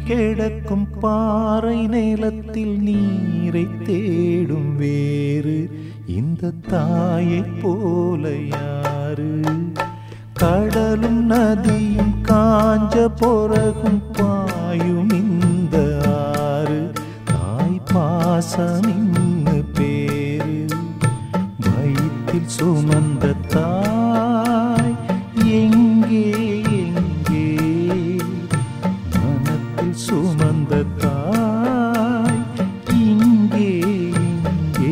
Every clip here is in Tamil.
கிடக்கும் பாறை நிலத்தில் நீரை தேடும் வேறு இந்த தாயைப் போல யாரு கடலும் நதியும் காஞ்ச பொறகும் பாயும் இந்த ஆறு தாய் பாசம் இன்னு பேரு வயிற்றில் சுமந்த தாய் எங்கே எங்கே மனத்தில் சுமந்த தாய் இங்கே இங்கே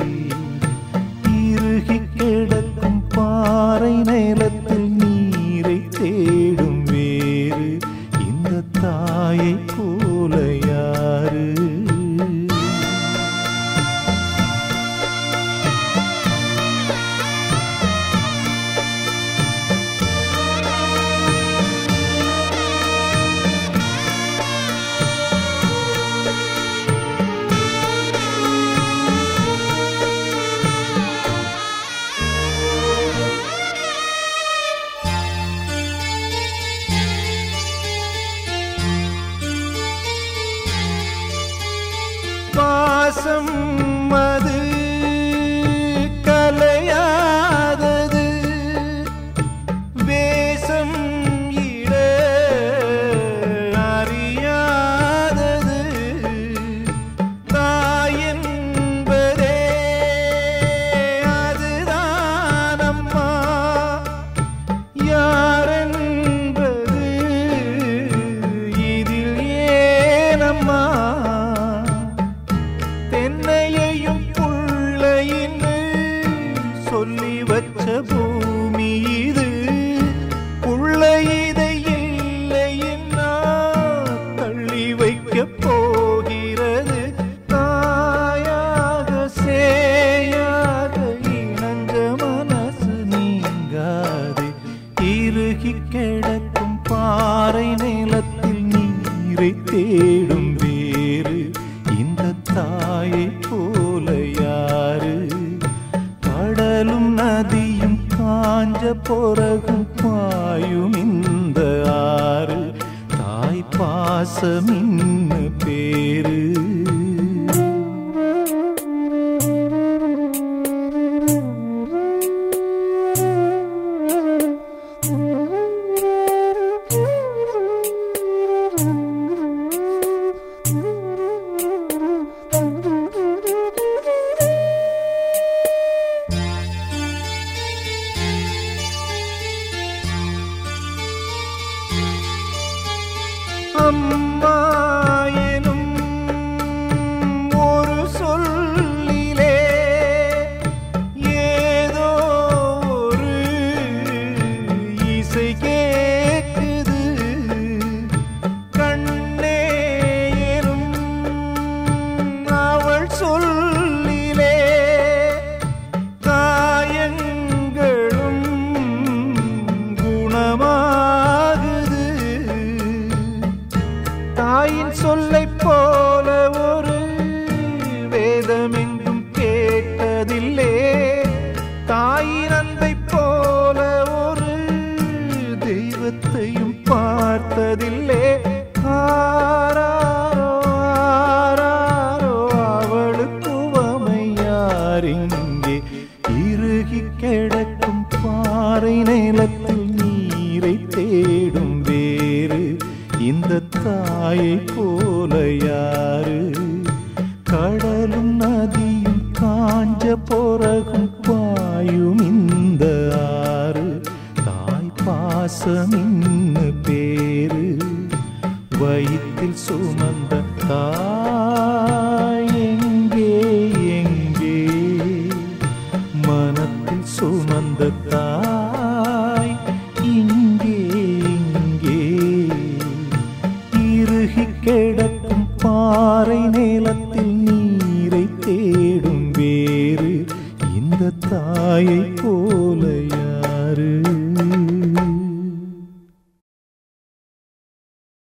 இறுகி கிடக்கும் பாறை நிலத்தில் நீரை தேடும் வேறு இந்த தாயை போல யாரு பாசம் அது கலையாதது வேஷம் இட அறியாதது தாயென்பதே அதுதான் அம்மா யாரென்பது இதில் ஏனம்மா தென்னையையும் புள்ளையின்னு சொல்லி வச்ச பூமி இது புள்ள இதை இல்லைன்னா தள்ளி வைக்க போகிறது தாயாக சேயாக இணஞ்ச மனசு நீங்காது இறுகி கிடக்கும் பாறை நிலத்தில் நீரை தேடும் வேறு இந்த தாயை போல யாரு கடலும் நதியும் காஞ்ச பொறகும் பாயும் இந்த ஆறு தாய் பாசம் இன்னு பேரு அம்மா எனும் ஒரு சொல்லிலே ஏதோ ஒரு இசை கேட்குது கண்ணே எனும் அவள் சொல்லிலே காயங்களும் குணமாகுது தாயின் சொல்லைப் போல ஒரு வேதமெங்கும் கேட்டதில்லே தாயின் அன்பைப் போல ஒரு தெய்வத்தையும் பார்த்ததில்லே ஆராரோ ஆராரோ அவளுக்கு யாரிங்கே இறுகி கிடக்கும் பாறை நிலத்தில் நீரை தேடும் வேறு இந்த தாயை போல யாரு கடலும் நதியும் காஞ்ச பொறகும் பாயும் இந்த ஆறு தாய் பாசம் இன்னு பேரு வயிற்றில் சுமந்த தாய் எங்கே எங்கே மனத்தில் சுமந்த தாய் இங்கே இங்கே இறுகி கிடக்கும் பாறை நிலத்தில் நீரை தேடும் வேறு இந்த தாயை போல யார்